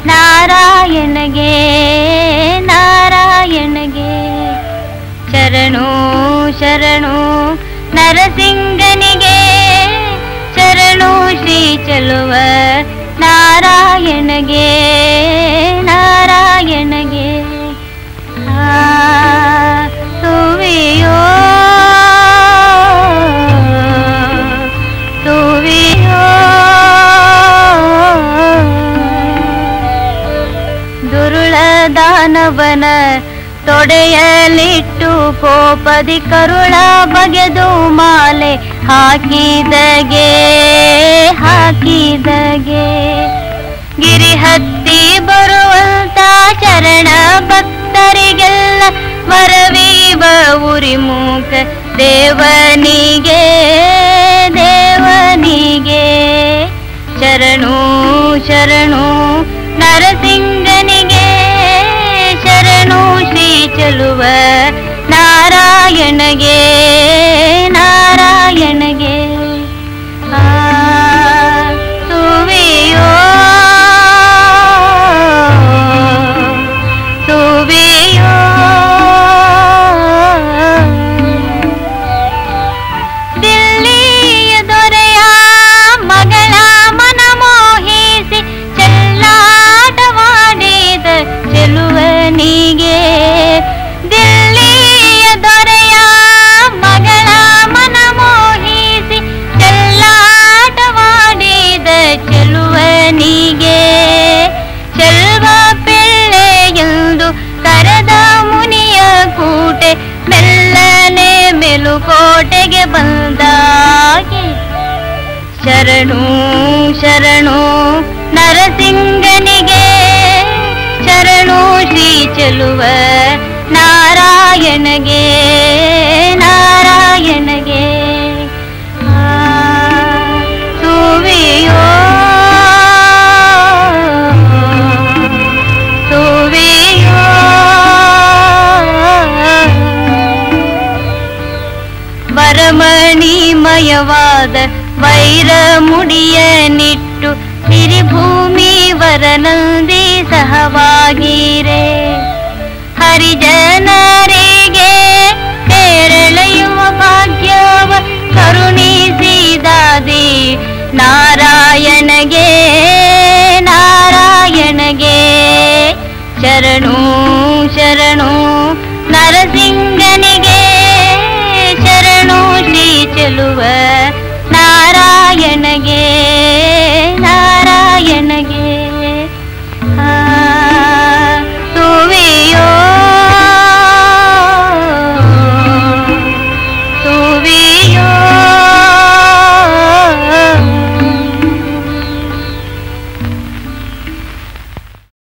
ನಾರಾಯಣಗೆ ನಾರಾಯಣಗೆ ಶರಣು ಶರಣು ನರಸಿಂಗನಿಗೆ ಶರಣು ಶ್ರೀ ಚಲುವ ನಾರಾಯಣಗೆ ನಾರಾಯಣಗೆ ಆ ಸುವಿಯೋ ಸುವಿಯೋ ದುರುಳ ದಾನವನ ತೊಡೆಯಲಿಟ್ಟು ಕೋಪದಿ ಕರುಳ ಬಗೆದು ಮಾಲೆ ಹಾಕಿದಗೆ ಹಾಕಿದಗೆ ಗಿರಿ ಹತ್ತಿ ಬರುವಂತ ಶರಣ ಭಕ್ತರಿಗೆಲ್ಲ ವರವೀವ ಉರಿಮೂಕ ದೇವನಿಗೆ ದೇವನಿಗೆ ಶರಣು ಶರಣು ನರಸಿಂಗನಿಗೆ ಶರಣು ಶ್ರೀ ಚಲುವ ನಾರಾಯಣಗೆ ನಾರಾಯಣಗೆ ಆ ಸುವಿಯೋ ಸುವಿಯೋ ದಿಲ್ಲಿಯ ದೊರೆಯ ಮಗಳ ಮನ ಮೋಹಿಸಿ ಚೆಲ್ಲಾಟವಾಡಿದ ಚೆಲುವನಿಗೆ ದಿಲ್ಲಿಯ ದೊರೆಯ ಮಗಳ ಮನ ಮೋಹಿಸಿ ಚೆಲ್ಲಾಟವಾಡಿದ ಚೆಲುವನಿಗೆ ಚೆಲ್ವ ಪಿಳ್ಳೆ ಎಂದು ಕರೆದ ಮುನಿಯ ಕೂಟೆ ಮೆಲ್ಲನೆ ಮೆಲುಕೋಟೆಗೆ ಬಂದಾಗೆ ಶರಣು ಶರಣು ನರಸಿಂಗನಿಗೆ ಶರಣು ಶ್ರೀ ಚೆಲುವ ನಾರಾಯಣಗೆ ನಾರಾಯಣಗೆ ಆ, ಸುವಿಯೋ ಸುವಿಯೋ ವರಮಣಿಮಯವಾದ ವೈರ ಮುಡಿಯ ನಿಟ್ಟು ಸಿರಿಭೂಮಿ ವರನಂದಿ ಸಹವಾಗಿರೆ ಹರಿಜನರಿಗೆ ಪೇರಳೆಯುವ ಭಾಗ್ಯವ ಕರುಣಿಸಿದಾದಿ ನಾರಾಯಣಗೆ ನಾರಾಯಣಗೆ ಶರಣು